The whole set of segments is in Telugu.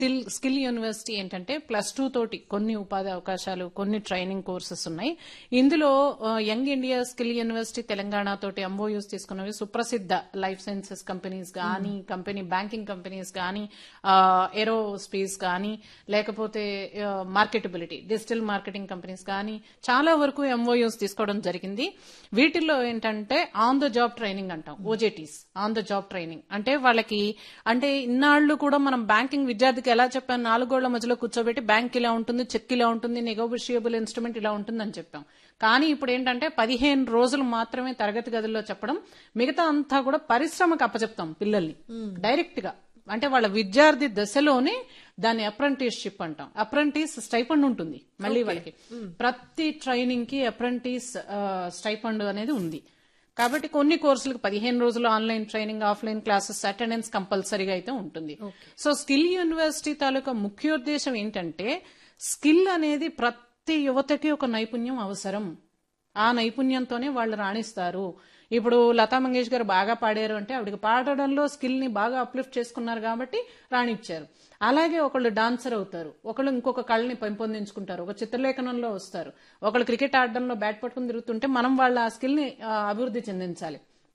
స్కిల్ స్కిల్ యూనివర్సిటీ ఏంటంటే ప్లస్ టూ తోటి కొన్ని ఉపాధి అవకాశాలు కొన్ని ట్రైనింగ్ కోర్సెస్ ఉన్నాయి ఇందులో ఆ, young India skill university Telangana తోటి ఎంఓయూస్ తీసుకున్నవి సుప్రసిద్ధ లైఫ్ సైన్సెస్ కంపెనీస్ కానీ కంపెనీ బ్యాంకింగ్ కంపెనీస్ కానీ ఏరో స్పేస్ కానీ లేకపోతే మార్కెటబిలిటీ డిజిటల్ మార్కెటింగ్ కంపెనీస్ కానీ చాలా వరకు ఎంఓయూస్ తీసుకోవడం జరిగింది వీటిల్లో ఏంటంటే ఆన్ ద జాబ్ ట్రైనింగ్ అంటాం OJTs on the job training అంటే వాళ్ళకి అంటే ఇన్నాళ్ళు కూడా మనం బ్యాంకింగ్ విద్యార్థికి ఎలా చెప్పాం నాలుగోళ్ల మధ్యలో కూర్చోబెట్టి బ్యాంక్ ఇలా ఉంటుంది చెక్ ఇలా ఉంటుంది నెగోషియబుల్ ఇన్స్ట్రుమెంట్ ఇలా ఉంటుందని చెప్పాం కానీ ఇప్పుడు ఏంటంటే పదిహేను రోజులు మాత్రమే తరగతి గదుల్లో చెప్పడం మిగతా అంతా కూడా పరిశ్రమకు అప్పచెప్తాం పిల్లల్ని డైరెక్ట్ గా అంటే వాళ్ళ విద్యార్థి దశలోనే దాన్ని అప్రెంటిస్షిప్ అంటాం అప్రెంటిస్ స్టైఫండ్ ఉంటుంది మళ్ళీ వాళ్ళకి ప్రతి ట్రైనింగ్ కి అప్రెంటిస్ స్టైఫండ్ అనేది ఉంది కాబట్టి కొన్ని కోర్సులకు పదిహేను రోజులు online training offline classes attendance కంపల్సరీగా అయితే ఉంటుంది సో స్కిల్ యూనివర్సిటీ తాలూకా ముఖ్యోద్దేశం ఏంటంటే స్కిల్ అనేది ప్రతి యువతకి ఒక నైపుణ్యం అవసరం ఆ నైపుణ్యంతోనే వాళ్ళు రాణిస్తారు ఇప్పుడు లతా మంగేష్కర్ బాగా పాడారు అంటే ఆవిడకి పాడడంలో స్కిల్ ని బాగా అప్లిఫ్ట్ చేసుకున్నారు కాబట్టి రాణించారు అలాగే ఒకళ్ళు డాన్సర్ అవుతారు ఒకళ్ళు ఇంకొక కళని పెంపొందించుకుంటారు ఒక చిత్రలేఖనంలో వస్తారు ఒకళ్ళు క్రికెట్ ఆడడంలో బ్యాట్ పట్టుకుని తిరుగుతుంటే మనం వాళ్ళ ఆ స్కిల్ ని ఆ, అభివృద్ధి చెందించాలి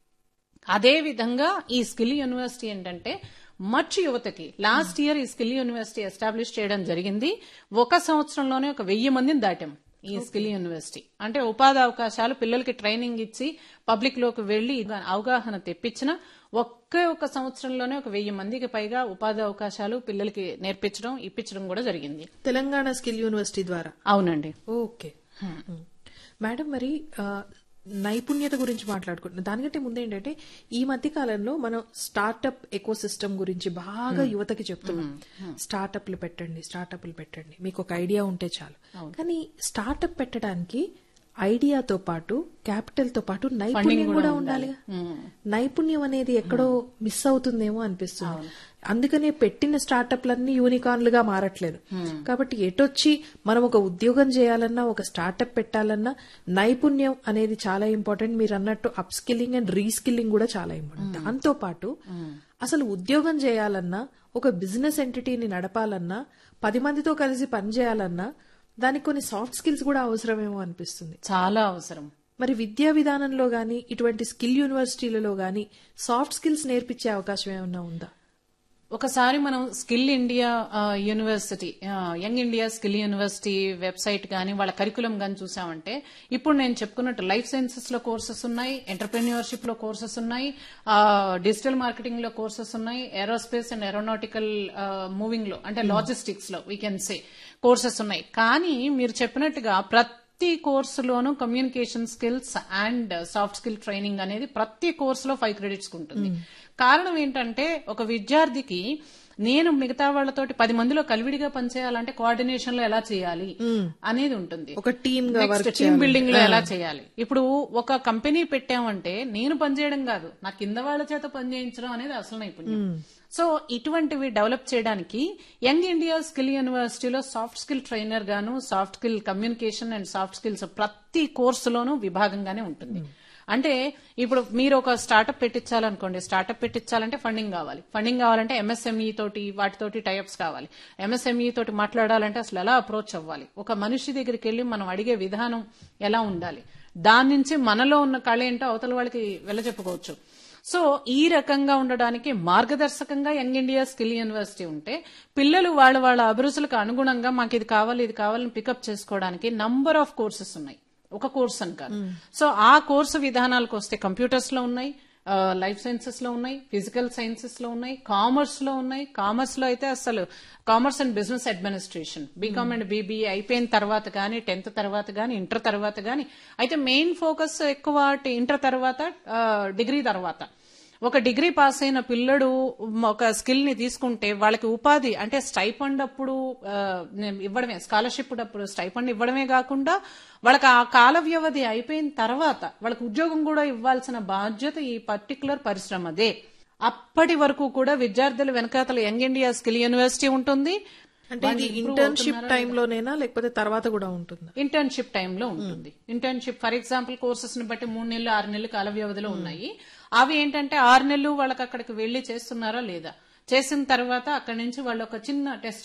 అదే విధంగా ఈ స్కిల్ యూనివర్సిటీ ఏంటంటే మచ్ యువతకి లాస్ట్ ఇయర్ ఈ స్కిల్ యూనివర్సిటీ ఎస్టాబ్లిష్ చేయడం జరిగింది ఒక సంవత్సరంలోనే ఒక వెయ్యి మందిని దాటాం ఈ స్కిల్ యూనివర్సిటీ అంటే ఉపాధి అవకాశాలు పిల్లలకి ట్రైనింగ్ ఇచ్చి పబ్లిక్ లోకి వెళ్లి అవగాహన తెప్పించిన ఒకే ఒక సంవత్సరంలోనే ఒక వెయ్యి మందికి పైగా ఉపాధి అవకాశాలు పిల్లలకి నేర్పించడం ఇప్పించడం కూడా జరిగింది తెలంగాణ స్కిల్ యూనివర్సిటీ ద్వారా అవునండి ఓకే మేడం మరి ఆ, నైపుణ్యత గురించి మాట్లాడుకుంటున్నాం దానికంటే ముందు ఏంటంటే ఈ మధ్య కాలంలో మనం స్టార్టప్ ఎకో సిస్టమ్ గురించి బాగా యువతకి చెప్తున్నాం స్టార్టప్లు పెట్టండి స్టార్టప్లు పెట్టండి మీకు ఒక ఐడియా ఉంటే చాలు కానీ స్టార్టప్ పెట్టడానికి ఐడియాతో పాటు క్యాపిటల్ తో పాటు నైపుణ్యం కూడా ఉండాలి నైపుణ్యం అనేది ఎక్కడో మిస్ అవుతుందేమో అనిపిస్తుంది అందుకనే పెట్టిన స్టార్టప్లన్నీ యూనికార్న్లుగా మారట్లేదు కాబట్టి ఎటొచ్చి మనం ఒక ఉద్యోగం చేయాలన్నా ఒక స్టార్టప్ పెట్టాలన్నా నైపుణ్యం అనేది చాలా ఇంపార్టెంట్ మీరు అన్నట్టు అప్ స్కిల్లింగ్ అండ్ రీస్కిల్లింగ్ కూడా చాలా ఇంపార్టెంట్ దాంతో పాటు అసలు ఉద్యోగం చేయాలన్నా ఒక బిజినెస్ ఎంటిటీని నడపాలన్నా పది మందితో కలిసి పనిచేయాలన్నా దానికి కొన్ని సాఫ్ట్ స్కిల్స్ కూడా అవసరమేమో అనిపిస్తుంది చాలా అవసరం మరి విద్యా విధానంలో గాని ఇటువంటి స్కిల్ యూనివర్సిటీలలో గాని సాఫ్ట్ స్కిల్స్ నేర్పించే అవకాశం ఏమైనా ఉందా ఒకసారి మనం స్కిల్ ఇండియా ఆ, యూనివర్సిటీ ఆ, young India skill university website కానీ వాళ్ళ కరికులం కానీ చూసామంటే ఇప్పుడు నేను చెప్పుకున్నట్టు లైఫ్ సైన్సెస్ లో కోర్సెస్ ఉన్నాయి ఎంటర్ప్రెన్యూర్షిప్ లో కోర్సెస్ ఉన్నాయి ఆ, డిజిటల్ మార్కెటింగ్ లో కోర్సెస్ ఉన్నాయి ఏరోస్పేస్ అండ్ ఏరోనాటికల్ మూవింగ్ లో అంటే లాజిస్టిక్స్ లో వీ కెన్ సే కోర్సెస్ ఉన్నాయి కానీ మీరు చెప్పినట్టుగా ప్రతి కోర్సులోనూ communication skills and soft skill training అనేది ప్రతి కోర్సులో ఫైవ్ క్రెడిట్స్ ఉంటుంది కారణం ఏంటంటే ఒక విద్యార్థికి నేను మిగతా వాళ్ళతోటి పది మందిలో కలివిడిగా పనిచేయాలంటే కోఆర్డినేషన్ లో ఎలా చేయాలి అనేది ఉంటుంది ఒక టీమ్ గా నెక్స్ట్ టీమ్ బిల్డింగ్ లో ఎలా చేయాలి ఇప్పుడు ఒక కంపెనీ పెట్టామంటే నేను పనిచేయడం కాదు నా కింద వాళ్ళ చేత పనిచేయించడం అనేది అసలు నైపుణ్యం సో ఇటువంటివి డెవలప్ చేయడానికి యంగ్ ఇండియా స్కిల్ యూనివర్సిటీలో సాఫ్ట్ స్కిల్ ట్రైనర్ గాను soft skill communication and soft skills ప్రతి కోర్సులోనూ విభాగంగానే ఉంటుంది అంటే ఇప్పుడు మీరు ఒక స్టార్టప్ పెట్టించాలనుకోండి స్టార్టప్ పెట్టించాలంటే ఫండింగ్ కావాలి ఫండింగ్ కావాలంటే ఎంఎస్ఎంఈ తోటి వాటితోటి టైప్స్ కావాలి ఎంఎస్ఎంఈ తోటి మాట్లాడాలంటే అసలు ఎలా అప్రోచ్ అవ్వాలి ఒక మనిషి దగ్గరికి వెళ్ళి మనం అడిగే విధానం ఎలా ఉండాలి దాని నుంచి మనలో ఉన్న కళ ఏంటో అవతల వాళ్ళకి వెళ్ళచెప్పుకోవచ్చు సో ఈ రకంగా ఉండడానికి మార్గదర్శకంగా యంగ్ ఇండియా స్కిల్ యూనివర్సిటీ ఉంటే పిల్లలు వాళ్ళ వాళ్ళ అభిరుచులకు అనుగుణంగా మాకు ఇది కావాలి ఇది కావాలని పికప్ చేసుకోవడానికి నంబర్ ఆఫ్ కోర్సెస్ ఉన్నాయి ఒక కోర్స్ అని కాదు సో ఆ కోర్సు విధానాలకు వస్తే కంప్యూటర్స్ లో ఉన్నాయి లైఫ్ సైన్సెస్ లో ఉన్నాయి ఫిజికల్ సైన్సెస్ లో ఉన్నాయి కామర్స్ లో ఉన్నాయి కామర్స్ లో అయితే అసలు commerce and business administration BCom and BB అయిపోయిన తర్వాత కానీ టెన్త్ తర్వాత కానీ ఇంటర్ తర్వాత కానీ అయితే మెయిన్ ఫోకస్ ఎక్కువ ఇంటర్ తర్వాత డిగ్రీ తర్వాత ఒక డిగ్రీ పాస్ అయిన పిల్లడు ఒక స్కిల్ ని తీసుకుంటే వాళ్ళకి ఉపాధి అంటే స్టైఫండ్ అప్పుడు ఆ, ఇవ్వడమే స్కాలర్షిప్ అప్పుడు స్టైఫండ్ ఇవ్వడమే కాకుండా వాళ్ళకి ఆ కాల వ్యవధి అయిపోయిన తర్వాత వాళ్ళకి ఉద్యోగం కూడా ఇవ్వాల్సిన బాధ్యత ఈ పర్టికులర్ పరిశ్రమదే అప్పటి వరకు కూడా విద్యార్థుల వెనకాతల యంగ్ ఇండియా స్కిల్ యూనివర్సిటీ ఉంటుంది అంటే ఇది ఇంటర్న్షిప్ టైంలోనేనా లేకపోతే తర్వాత కూడా ఉంటుందా ఇంటర్న్షిప్ టైంలో ఉంటుంది ఇంటర్న్షిప్ ఫర్ ఎగ్జాంపుల్ కోర్సెస్ ని బట్టి మూడు నెలలు ఆరు నెలలు కాల వ్యవధిలో ఉన్నాయి అవి ఏంటంటే ఆరు నెలలు వాళ్ళకి అక్కడికి వెళ్లి చేస్తున్నారా లేదా చేసిన తర్వాత అక్కడి నుంచి వాళ్ళు ఒక చిన్న టెస్ట్